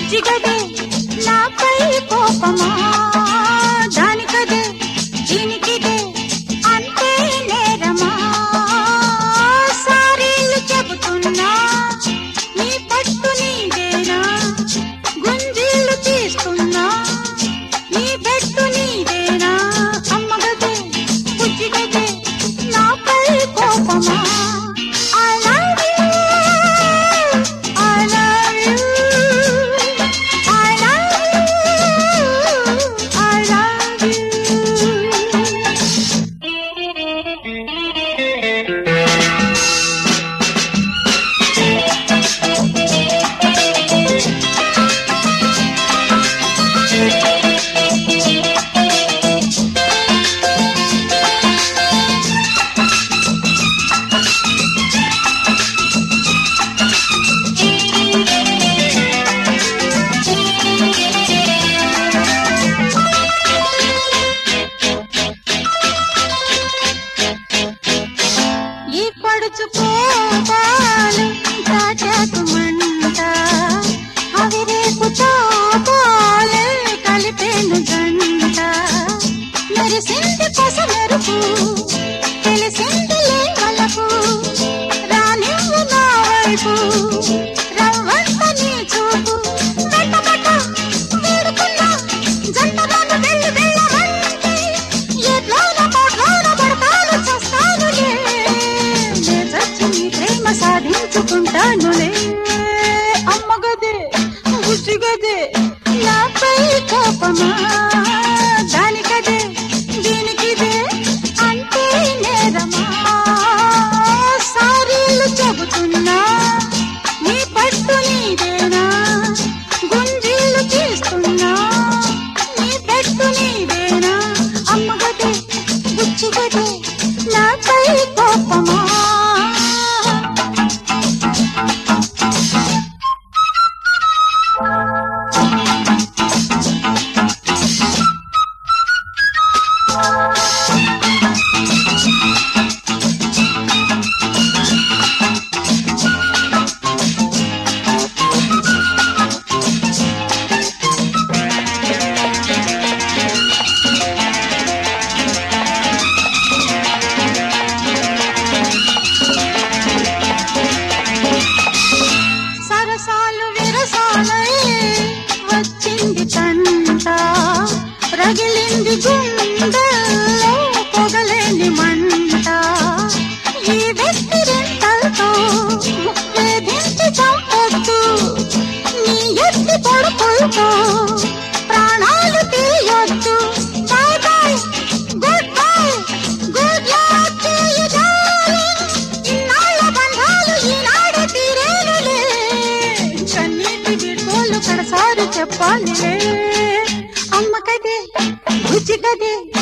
బుజ్జిగదే నాపై కోపమా దానికదే దీనికిదే అంతే నేరమా సారీలు చెబుతున్నా నీ పట్టు నీదేనా గుంజీలు తీస్తున్నా నీ పెట్టు నీదేనా అమ్మగదే బుజ్జిగదే నాపై కోపమా I love you I love you I love you I love you ఈ పడుచుకోపాలు తాటాకు మంట అవి రేపు తాపాలే కలిపేను గంట మెరిసింది కొస మెరుపు తెలిసింది లేవలకు రానివ్వు నా వైపు రవ్వంత నీ చూపు మెట్టమెట్ట వేడుకున్నా జంటలను వెళ్ళి వెళ్ళమంటే ఎట్లోన పోట్లోన పడతాను చస్తానులే నే చచ్చి నీ ప్రేమ సాధించుకుంటానులే అమ్మగదే బుజ్జిగదే నాపై కోపమా దానికదే దీనికిదే అంటే నేరమా సారీలు చెబుతున్నా నీ పట్టు నీదేనా గుంజీలు తీస్తున్నా నీ పెట్టు నీదేనా అమ్మగదే బుచ్చిగదే నాపై కోపమా సరసాలు విరసాలై వచ్చింది తంట రగిలింది గుండెల్లో పొగలేని మంట ఈ వ్యక్తి రెంటలతో వేధించి చంపొద్దు నీ ఎత్తి పొడుపులతో ప్రాణాలు తీయొద్దు bye bye good bye good luck to you darling ఇన్నాళ్ళ బంధాలు ఈనాడు తీరేనులే కన్నీటి బిడ్డోళ్ళు కడసారి చెప్పాలిలే అమ్మ కదే బుజ్జి కదే